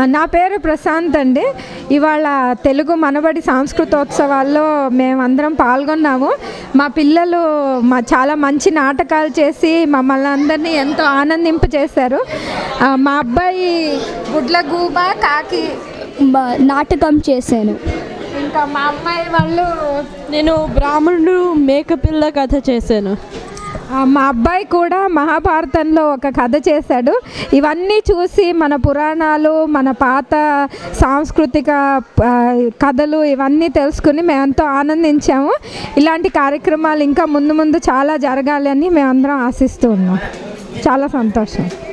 నా పేరు ప్రశాంత్ అండి ఇవాళ తెలుగు మనబడి సాంస్కృతోత్సవాల్లో మేమందరం పాల్గొన్నాము మా పిల్లలు మా చాలా మంచి నాటకాలు చేసి మమ్మల్ని అందరినీ ఎంతో ఆనందింప చేశారు ఆ, మా అబ్బాయి గుడ్ల గూబ కాకి బ- నాటకం చేశాను ఇంకా మా అమ్మాయి వాళ్ళు నేను బ్రాహ్మణుడు మేకపిల్ల కథ చేశాను ఆ, మా అబ్బాయి కూడా మహాభారతంలో ఒక కథ చేశాడు ఇవన్నీ చూసి మన పురాణాలు మన పాత సాంస్కృతిక ఆ, కథలు ఇవన్నీ తెలుసుకుని మేము ఎంతో ఆనందించాము ఇలాంటి కార్యక్రమాలు ఇంకా ముందు ముందు చాలా జరగాలని మేమందరం ఆశిస్తూ ఉన్నాం చాలా సంతోషం